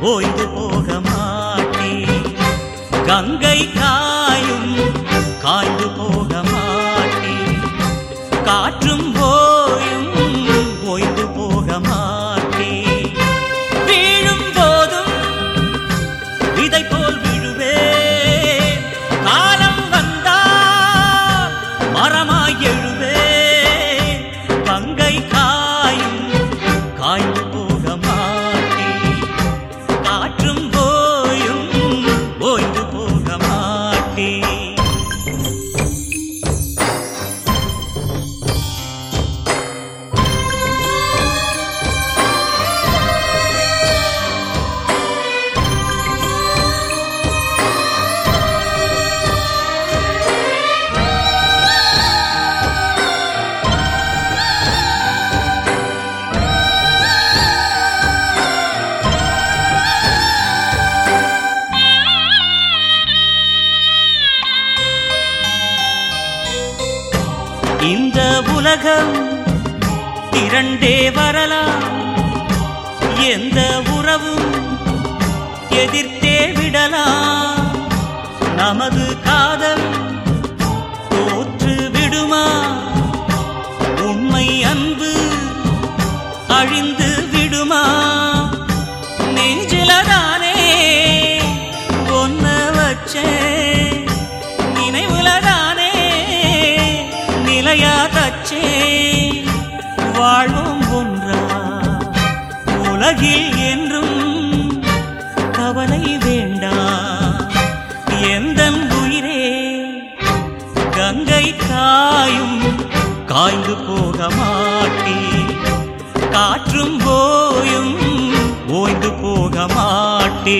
ஓய்ந்து போக மாட்டேன் கங்கை காயும் காய்ந்து போக மாட்டேன் காற்றும் ஓயும் ஓய்ந்து போக மாட்டேன் வீழும் போதும் விதை போல் விழுவேன் காலம் வந்தால் மரமாய் எழுவேன் கங்கை காயும் காய்ந்து போக மாட்டேன் காற்றும் ஓயும் ஓய்ந்து போக மாட்டேன் இந்த உலகம் இரண்டே வரலாம் எந்த உறவும் எதிர்த்தே விடலாம் நமது காதல் தோற்று விடுமா உண்மை அன்பு அழிந்து விடுமா நெஞ்சிலதானே ஒன்ன வச்சேன் நினைவுலதானே நிலையா தச்சேன் வாழ்வும் ஒன்றா உலகில் என்றும் கவலை வேண்டாம் எந்த உயிரே கங்கை காயும் காய்ந்து போக மாட்டே காற்றும் போயும் ஓய்ந்து போக மாட்டே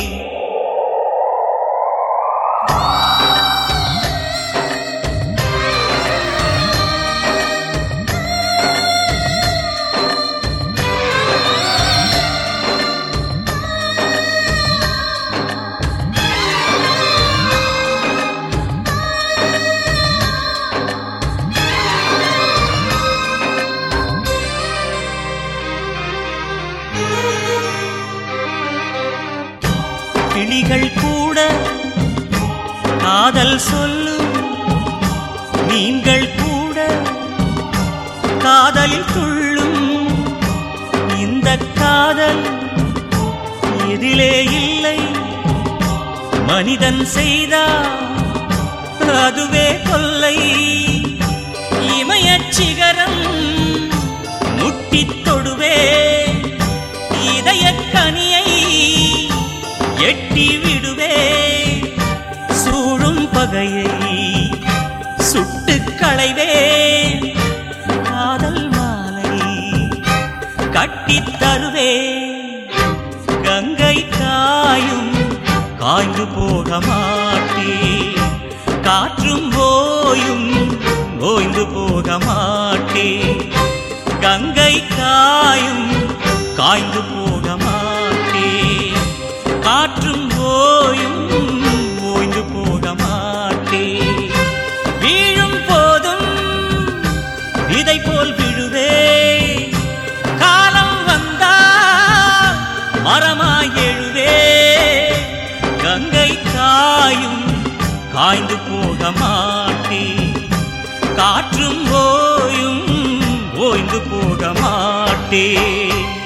கிளிகள் கூட காதல் சொல்லும் மீன்கள் கூட காதலில் துள்ளும் இந்த காதல் எதிலே இல்லை மனிதன் செய்தா அதுவே கொல்லை இமயச் சிகரம் முட்டித் தொடுவே இதயக் கனியை எட்டி விடுவே சூழும் பகையை சுட்டு களைவே காதல் மாலை கட்டித் தருவே கங்கை காயும் காய்ந்து போக மாட்டே காற்றும் ஓயும் ஓய்ந்து போக மாட்டே கங்கை காயும் காய்ந்து போக மாட்டே காற்றும் ஓயும் ஓய்ந்து போக மாட்டே வீழும் போதும் விதை போல் விழுவே காலம் வந்தா மரமாய் எழுவே கங்கை காயும் காய்ந்து போக மாட்டே காற்றும் ஓயும் ஓய்ந்து போக மாட்டே